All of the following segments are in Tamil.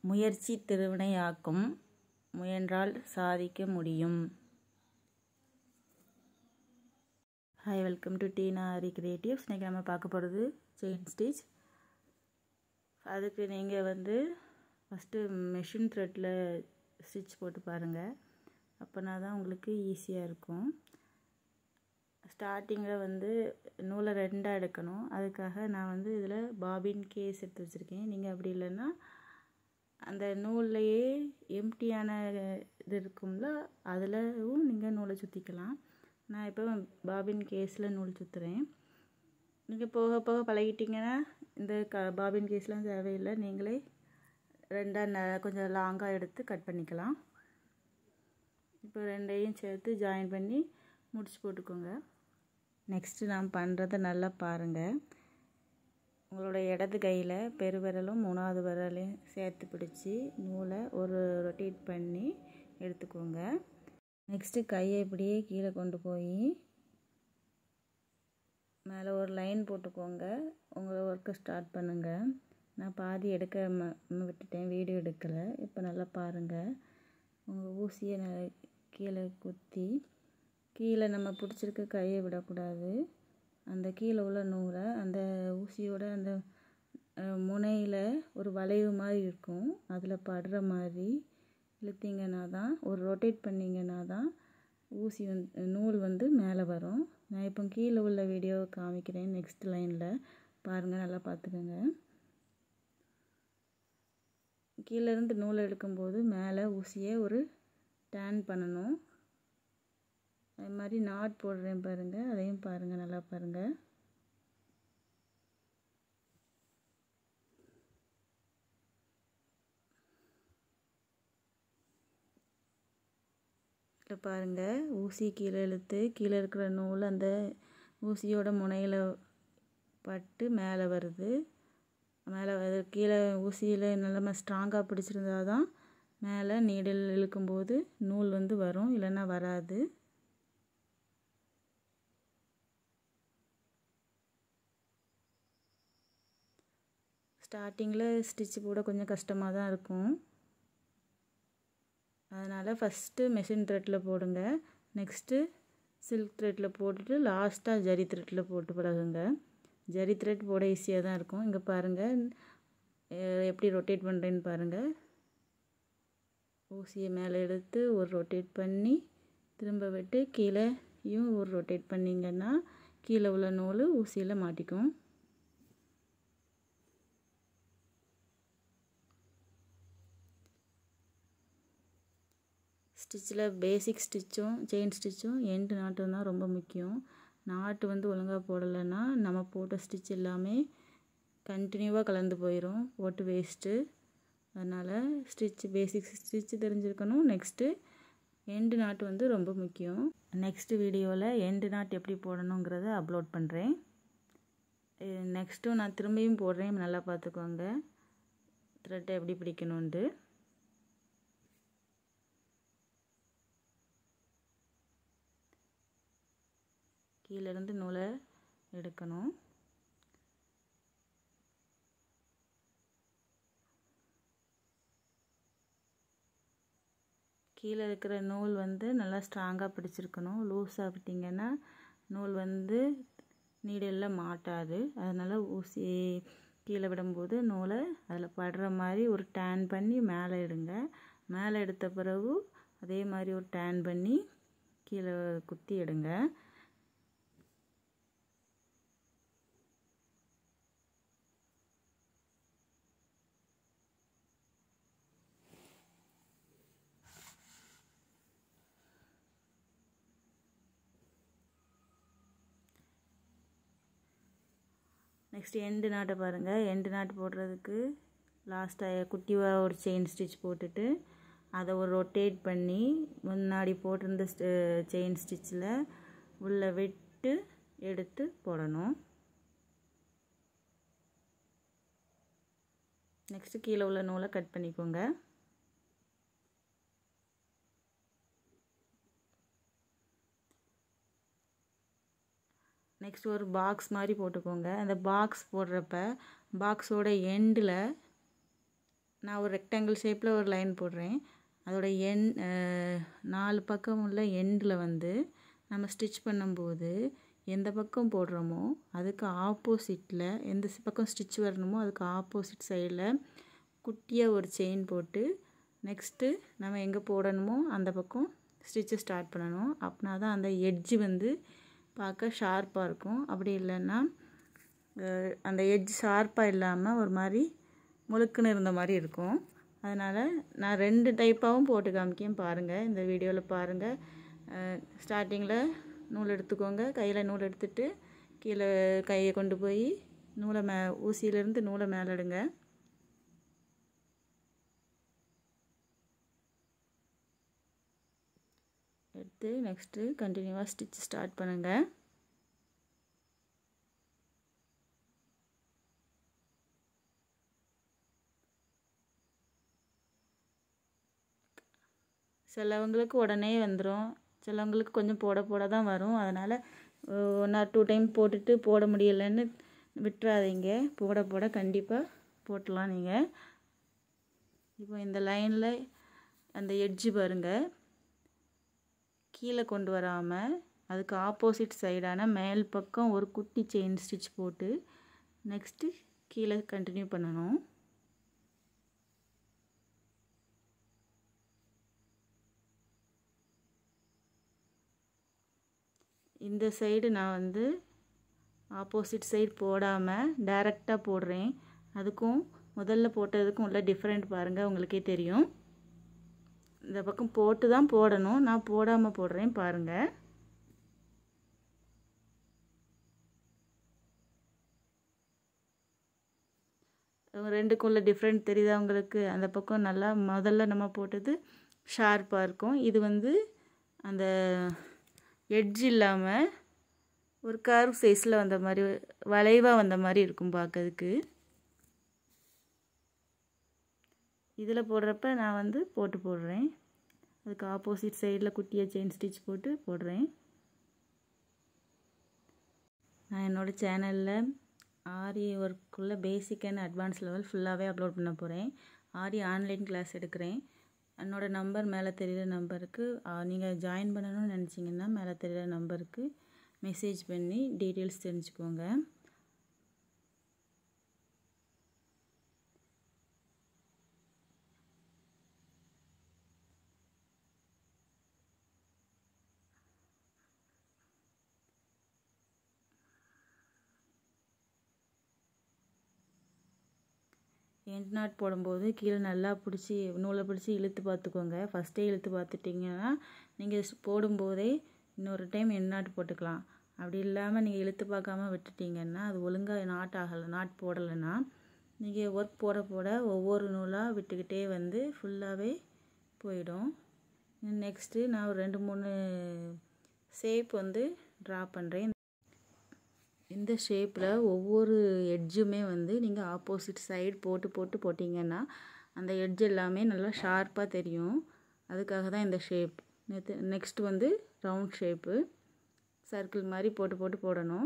முயற்சி திருவினையாக்கும் முயன்றால் சாதிக்க முடியும் hi welcome to Teena Hari creatives இன்றைக்கி நம்ம பார்க்க போகிறது செயின் ஸ்டிச் அதுக்கு நீங்கள் வந்து ஃபஸ்ட்டு மெஷின் த்ரெட்டில் ஸ்டிச் போட்டு பாருங்கள் அப்போனா தான் உங்களுக்கு ஈஸியாக இருக்கும் ஸ்டார்டிங்கில் வந்து நூலை ரெண்டாக எடுக்கணும் அதுக்காக நான் வந்து இதில் பாபின் கேஸ் எடுத்து வச்சுருக்கேன் நீங்கள் அப்படி இல்லைன்னா அந்த நூல்லையே எம்டியான இது இருக்கும்ல அதிலவும் நீங்கள் நூலை சுற்றிக்கலாம் நான் இப்போ பாபின் கேஸில் நூல் சுற்றுறேன் நீங்கள் போக போக பழகிட்டிங்கன்னா இந்த க பாபின் கேஸ்லாம் தேவையில்லை நீங்களே ரெண்டாக ந கொஞ்சம் லாங்காக எடுத்து கட் பண்ணிக்கலாம் இப்போ ரெண்டையும் சேர்த்து ஜாயின் பண்ணி முடிச்சு போட்டுக்கோங்க நெக்ஸ்ட்டு நான் பண்ணுறத நல்லா பாருங்கள் உங்களோட இடது கையில் பெருவிரலும் மூணாவது விரலையும் சேர்த்து பிடிச்சி நூலை ஒரு ரொட்டேட் பண்ணி எடுத்துக்கோங்க நெக்ஸ்ட்டு கையை இப்படியே கீழே கொண்டு போய் மேலே ஒரு லைன் போட்டுக்கோங்க உங்களை ஒர்க்கை ஸ்டார்ட் பண்ணுங்கள் நான் பாதி எடுக்க ம விட்டுட்டேன் வீடியோ எடுக்கலை இப்போ நல்லா பாருங்கள் உங்கள் ஊசியை ந கீழே குத்தி கீழே நம்ம பிடிச்சிருக்க கையை விடக்கூடாது அந்த கீழே உள்ள நூலை அந்த ஊசியோட அந்த முனையில் ஒரு வளைவு மாதிரி இருக்கும் அதில் படுற மாதிரி இழுத்தீங்கன்னா தான் ஒரு ரொட்டேட் பண்ணிங்கன்னா தான் ஊசி வந்து நூல் வந்து மேலே வரும் நான் இப்போ கீழே உள்ள வீடியோவை காமிக்கிறேன் நெக்ஸ்ட் லைனில் பாருங்கள் நல்லா பார்த்துக்கோங்க கீழேருந்து நூலை எடுக்கும்போது மேலே ஊசியை ஒரு டேன் பண்ணணும் அது மாதிரி நாட் போடுறேன் பாருங்கள் அதையும் பாருங்கள் நல்லா பாருங்கள் இதில் பாருங்கள் ஊசி கீழே இழுத்து கீழே இருக்கிற நூல் அந்த ஊசியோட முனையில் பட்டு மேலே வருது மேலே வருது கீழே ஊசியில் நல்ல ஸ்ட்ராங்காக பிடிச்சிருந்தா தான் மேலே நீடில் இழுக்கும்போது நூல் வந்து வரும் இல்லைன்னா வராது ஸ்டார்டிங்கில் ஸ்டிச் போட கொஞ்சம் கஷ்டமாக தான் இருக்கும் அதனால் ஃபஸ்ட்டு மெஷின் த்ரெட்டில் போடுங்க நெக்ஸ்ட்டு சில்க் த்ரெட்டில் போட்டுட்டு லாஸ்ட்டாக ஜரி த்ரெட்டில் போட்டு பழகுங்க ஜரி த்ரெட் போட ஈஸியாக தான் இருக்கும் இங்கே பாருங்கள் எப்படி ரொட்டேட் பண்ணுறேன்னு பாருங்கள் ஊசியை மேலே எடுத்து ஒரு ரொட்டேட் பண்ணி திரும்ப விட்டு கீழேயும் ஒரு ரொட்டேட் பண்ணிங்கன்னா கீழே உள்ள நூல் ஊசியில் மாட்டிக்கும் ஸ்டிச்சில் பேசிக் ஸ்டிச்சும் செயின் ஸ்டிச்சும் எண்டு நாட்டும் தான் ரொம்ப முக்கியம் நாட்டு வந்து ஒழுங்காக போடலைன்னா நம்ம போட்ட ஸ்டிச் எல்லாமே கண்டினியூவாக கலந்து போயிடும் போட்டு வேஸ்ட்டு அதனால் ஸ்டிச் பேசிக் ஸ்டிச் தெரிஞ்சிருக்கணும் நெக்ஸ்ட்டு எண்டு நாட்டு வந்து ரொம்ப முக்கியம் நெக்ஸ்ட் வீடியோவில் எண்டு நாட் எப்படி போடணுங்கிறத அப்லோட் பண்ணுறேன் நெக்ஸ்ட்டும் நான் திரும்பியும் போடுறேன் நல்லா பார்த்துக்கோங்க த்ரெட்டை எப்படி பிடிக்கணுன்ட்டு கீழேருந்து நூலை எடுக்கணும் கீழே இருக்கிற நூல் வந்து நல்லா ஸ்ட்ராங்காக பிடிச்சிருக்கணும் லூஸாக விட்டிங்கன்னா நூல் வந்து நீடலில் மாட்டாது அதனால் ஊசி கீழே விடும்போது நூலை அதில் படுற மாதிரி ஒரு டேன் பண்ணி மேலே எடுங்க மேலே எடுத்த பிறகு அதே மாதிரி ஒரு டேன் பண்ணி கீழே குத்தி எடுங்க நெக்ஸ்ட் எண்டு நாட்டை பாருங்கள் எண்டு நாட்டு போடுறதுக்கு லாஸ்ட்டாக குட்டிவாக ஒரு செயின் ஸ்டிச் போட்டுட்டு அதை ஒரு ரொட்டேட் பண்ணி முன்னாடி போட்டிருந்த செயின் ஸ்டிச்சில் உள்ளே விட்டு எடுத்து போடணும் நெக்ஸ்ட்டு கீழே உள்ள நூலை கட் பண்ணிக்கோங்க நெக்ஸ்ட் ஒரு பாக்ஸ் மாதிரி போட்டுக்கோங்க அந்த பாக்ஸ் போடுறப்ப பாக்ஸோட எண்டில் நான் ஒரு ரெக்டாங்கிள் ஷேப்பில் ஒரு லைன் போடுறேன் அதோட எண் நாலு பக்கம் உள்ள எண்டில் வந்து நம்ம ஸ்டிச் பண்ணும்போது எந்த பக்கம் போடுறோமோ அதுக்கு ஆப்போசிட்டில் எந்த பக்கம் ஸ்டிச் வரணுமோ அதுக்கு ஆப்போசிட் சைடில் குட்டியாக ஒரு செயின் போட்டு நெக்ஸ்ட்டு நம்ம எங்கே போடணுமோ அந்த பக்கம் ஸ்டிச்சை ஸ்டார்ட் பண்ணணும் அப்படின்னா தான் அந்த எட்ஜு வந்து பார்க்க ஷார்ப்பாக இருக்கும் அப்படி இல்லைன்னா அந்த எட்ஜ் ஷார்ப்பாக இல்லாமல் ஒரு மாதிரி முழுக்குன்னு இருந்த மாதிரி இருக்கும் அதனால் நான் ரெண்டு டைப்பாகவும் போட்டு காமிக்கேன் பாருங்கள் இந்த வீடியோவில் பாருங்கள் ஸ்டார்டிங்கில் நூல் எடுத்துக்கோங்க கையில் நூல் எடுத்துட்டு கீழே கையை கொண்டு போய் நூலை மே ஊசியிலேருந்து நூலை மேலே எடுங்க எடுத்து நெக்ஸ்ட்டு கண்டினியூவாக ஸ்டிச் ஸ்டார்ட் பண்ணுங்கள் சிலவங்களுக்கு உடனே வந்துடும் சிலவங்களுக்கு கொஞ்சம் போட போட தான் வரும் அதனால் ஒன் ஆர் டூ டைம் போட்டுட்டு போட முடியலைன்னு விட்டுறாதீங்க போட போட கண்டிப்பாக போட்டலாம் நீங்கள் இப்போ இந்த லைனில் அந்த எட்ஜு பாருங்கள் கீழே கொண்டு வராமல் அதுக்கு ஆப்போசிட் சைடான மேல் பக்கம் ஒரு குட்டி செயின் ஸ்டிச் போட்டு நெக்ஸ்ட்டு கீழே கண்டினியூ பண்ணணும் இந்த சைடு நான் வந்து ஆப்போசிட் சைடு போடாமல் டைரெக்டாக போடுறேன் அதுக்கும் முதல்ல போட்டதுக்கும் உள்ள டிஃப்ரெண்ட் பாருங்கள் உங்களுக்கே தெரியும் இந்த பக்கம் போட்டு தான் போடணும் நான் போடாமல் போடுறேன் பாருங்கள் ரெண்டுக்குள்ள டிஃப்ரெண்ட் தெரியுதா உங்களுக்கு அந்த பக்கம் நல்லா முதல்ல நம்ம போட்டது ஷார்ப்பாக இருக்கும் இது வந்து அந்த எட்ஜ் இல்லாமல் ஒரு கர்வ் சைஸில் வந்த மாதிரி வளைவாக வந்த மாதிரி இருக்கும் பார்க்கறதுக்கு இதில் போடுறப்ப நான் வந்து போட்டு போடுறேன் அதுக்கு ஆப்போசிட் சைடில் குட்டியாக செயின் ஸ்டிச் போட்டு போடுறேன் நான் என்னோடய சேனலில் ஆரி ஒர்க்குள்ள பேசிக் அண்ட் அட்வான்ஸ் லெவல் ஃபுல்லாகவே அப்லோட் பண்ண போகிறேன் ஆரி ஆன்லைன் கிளாஸ் எடுக்கிறேன் என்னோடய நம்பர் மேலே தெரிகிற நம்பருக்கு நீங்கள் ஜாயின் பண்ணணும்னு நினச்சிங்கன்னா மேலே தெரிகிற நம்பருக்கு மெசேஜ் பண்ணி டீட்டெயில்ஸ் தெரிஞ்சுக்கோங்க எண்ட் நாட் போடும்போது கீழே நல்லா பிடிச்சி நூலை பிடிச்சி இழுத்து பார்த்துக்கோங்க ஃபஸ்ட்டே இழுத்து பார்த்துட்டிங்கன்னா நீங்கள் போடும்போதே இன்னொரு டைம் எண்ட் நாட் போட்டுக்கலாம் அப்படி இல்லாமல் நீங்கள் இழுத்து பார்க்காம விட்டுட்டிங்கன்னா அது ஒழுங்காக நாட் ஆகலை நாட் போடலைன்னா நீங்கள் ஒர்க் போட போட ஒவ்வொரு நூலாக விட்டுக்கிட்டே வந்து ஃபுல்லாகவே போயிடும் நெக்ஸ்ட்டு நான் ஒரு ரெண்டு மூணு ஷேப் வந்து ட்ரா பண்ணுறேன் இந்த ஷேப்பில் ஒவ்வொரு எட்ஜுமே வந்து நீங்கள் ஆப்போசிட் சைடு போட்டு போட்டு போட்டிங்கன்னா அந்த எட்ஜ் எல்லாமே நல்லா ஷார்ப்பாக தெரியும் அதுக்காக தான் இந்த ஷேப் நேற்று நெக்ஸ்ட் வந்து ரவுண்ட் ஷேப்பு சர்க்கிள் மாதிரி போட்டு போட்டு போடணும்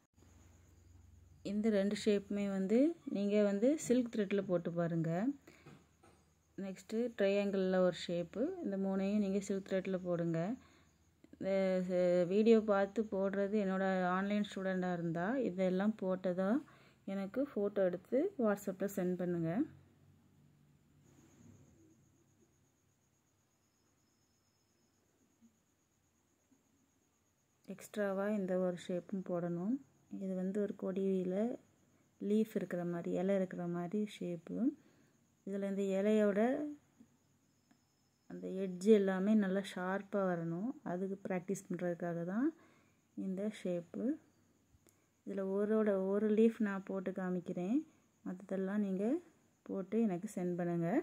இந்த ரெண்டு ஷேப்புமே வந்து நீங்கள் வந்து சில்க் த்ரெட்டில் போட்டு பாருங்கள் நெக்ஸ்ட்டு ட்ரையாங்கிளில் ஒரு ஷேப்பு இந்த மூணையும் நீங்கள் சில்க் த்ரெட்டில் போடுங்க இந்த வீடியோ பார்த்து போடுறது என்னோடய ஆன்லைன் ஸ்டூடெண்ட்டாக இருந்தால் இதெல்லாம் போட்டதாக எனக்கு ஃபோட்டோ எடுத்து வாட்ஸ்அப்பில் சென்ட் பண்ணுங்கள் எக்ஸ்ட்ராவாக இந்த ஒரு ஷேப்பும் போடணும் இது வந்து ஒரு கொடியில் லீஃப் இருக்கிற மாதிரி இலை இருக்கிற மாதிரி ஷேப்பு இதில் இந்த இலையோட அந்த எட்ஜ் எல்லாமே நல்லா ஷார்ப்பாக வரணும் அதுக்கு ப்ராக்டிஸ் பண்ணுறதுக்காக தான் இந்த ஷேப்பு இதில் ஒரோட ஒரு லீஃப் நான் போட்டு காமிக்கிறேன் மற்றதெல்லாம் நீங்கள் போட்டு எனக்கு சென்ட் பண்ணுங்கள்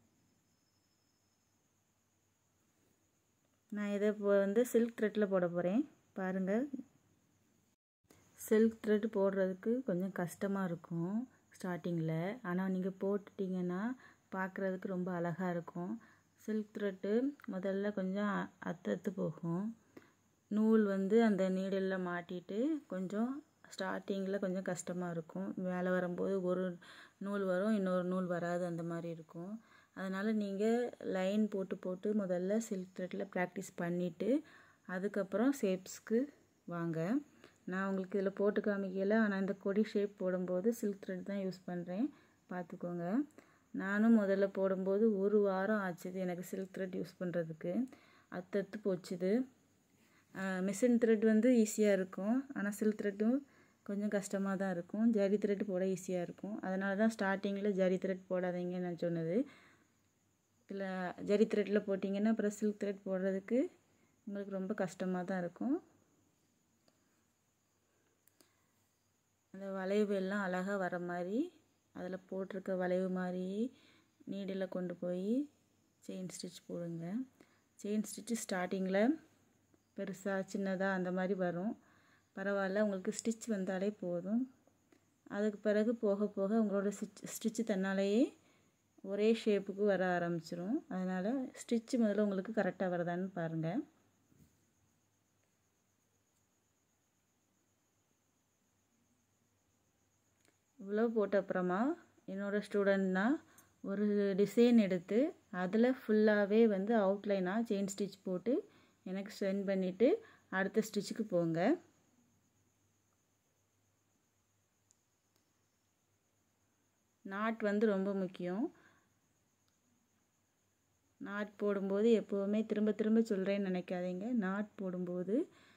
நான் இதை இப்போ வந்து சில்க் த்ரெட்டில் போட போகிறேன் பாருங்கள் சில்க் த்ரெட் போடுறதுக்கு கொஞ்சம் கஷ்டமாக இருக்கும் ஸ்டார்டிங்கில் ஆனால் நீங்கள் போட்டுட்டிங்கன்னா பார்க்குறதுக்கு ரொம்ப அழகாக இருக்கும் சில்க் த்ரெட்டு முதல்ல கொஞ்சம் அத்து அத்து போகும் நூல் வந்து அந்த நீடலில் மாட்டிட்டு கொஞ்சம் ஸ்டார்டிங்கில் கொஞ்சம் கஷ்டமாக இருக்கும் மேலே வரும்போது ஒரு நூல் வரும் இன்னொரு நூல் வராது அந்த மாதிரி இருக்கும் அதனால் நீங்கள் லைன் போட்டு போட்டு முதல்ல சில்க் த்ரெட்டில் ப்ராக்டிஸ் பண்ணிவிட்டு அதுக்கப்புறம் ஷேப்ஸ்க்கு வாங்க நான் உங்களுக்கு இதில் போட்டு காமிக்கல ஆனால் இந்த கொடி ஷேப் போடும்போது சில்க் த்ரெட் தான் யூஸ் பண்ணுறேன் பார்த்துக்கோங்க நானும் முதல்ல போடும்போது ஒரு வாரம் ஆச்சுது எனக்கு சில்க் த்ரெட் யூஸ் பண்ணுறதுக்கு அத்தத்து போச்சுது மிஷின் த்ரெட் வந்து ஈஸியாக இருக்கும் ஆனால் சில்க் த்ரெட்டும் கொஞ்சம் கஷ்டமாக தான் இருக்கும் ஜரி த்ரெட் போட ஈஸியாக இருக்கும் அதனால தான் ஸ்டார்டிங்கில் ஜரி த்ரெட் போடாதீங்கன்னு நான் சொன்னது இல்லை ஜரி த்ரெட்டில் போட்டிங்கன்னா அப்புறம் சில்க் த்ரெட் போடுறதுக்கு உங்களுக்கு ரொம்ப கஷ்டமாக தான் இருக்கும் அந்த வளைவு எல்லாம் அழகாக வர மாதிரி அதில் போட்டிருக்க வளைவு மாதிரி நீடில் கொண்டு போய் செயின் ஸ்டிச் போடுங்க செயின் ஸ்டிச்சு ஸ்டார்டிங்கில் பெருசாக சின்னதாக அந்த மாதிரி வரும் பரவாயில்ல உங்களுக்கு ஸ்டிச் வந்தாலே போதும் அதுக்கு பிறகு போக போக உங்களோட ஸ்டிச் ஸ்டிச்சு தன்னாலேயே ஒரே ஷேப்புக்கு வர ஆரம்பிச்சிரும் அதனால் ஸ்டிச்சு முதல்ல உங்களுக்கு கரெக்டாக வருதான்னு பாருங்கள் இவ்வளோ போட்ட அப்புறமா என்னோடய ஸ்டூடெண்ட்னா ஒரு டிசைன் எடுத்து அதில் ஃபுல்லாகவே வந்து அவுட்லைனாக செயின் ஸ்டிச் போட்டு எனக்கு சென்ட் பண்ணிவிட்டு அடுத்த ஸ்டிச்சுக்கு போங்க நாட் வந்து ரொம்ப முக்கியம் நாட் போடும்போது எப்போவுமே திரும்ப திரும்ப சொல்கிறேன்னு நினைக்காதீங்க நாட் போடும்போது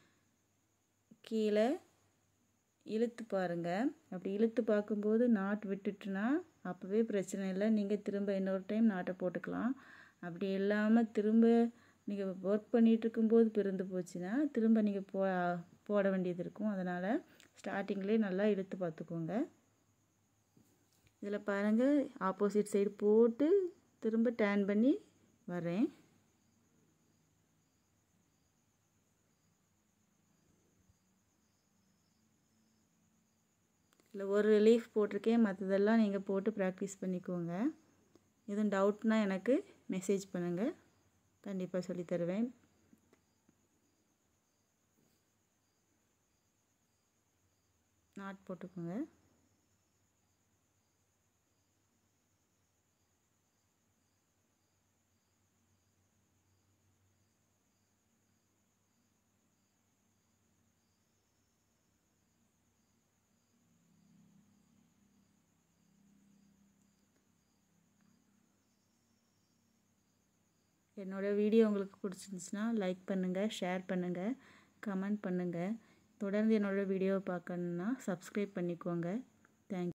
கீழே இழுத்து பாருங்கள் அப்படி இழுத்து பார்க்கும்போது நாட் விட்டுட்டுனா அப்போவே பிரச்சனை இல்லை நீங்கள் திரும்ப இன்னொரு டைம் நாட்டை போட்டுக்கலாம் அப்படி இல்லாமல் திரும்ப நீங்கள் ஒர்க் பண்ணிகிட்டு இருக்கும்போது பிறந்து போச்சுன்னா திரும்ப நீங்கள் போ போட வேண்டியது இருக்கும் அதனால் ஸ்டார்டிங்லேயே நல்லா இழுத்து பார்த்துக்கோங்க இதில் பாருங்கள் ஆப்போசிட் சைடு போட்டு திரும்ப டேன் பண்ணி வரேன் இல்லை ஒரு ரிலீஃப் போட்டிருக்கேன் மற்றதெல்லாம் நீங்கள் போட்டு ப்ராக்டிஸ் பண்ணிக்கோங்க எதுவும் டவுட்னா எனக்கு மெசேஜ் பண்ணுங்கள் கண்டிப்பாக சொல்லித் தருவேன் நாட் போட்டுக்கோங்க என்னோடய வீடியோ உங்களுக்கு பிடிச்சிருந்துச்சுன்னா லைக் பண்ணுங்கள் ஷேர் பண்ணுங்கள் கமெண்ட் பண்ணுங்கள் தொடர்ந்து என்னோடய வீடியோவை பார்க்கணுன்னா சப்ஸ்கிரைப் பண்ணிக்கோங்க தேங்க்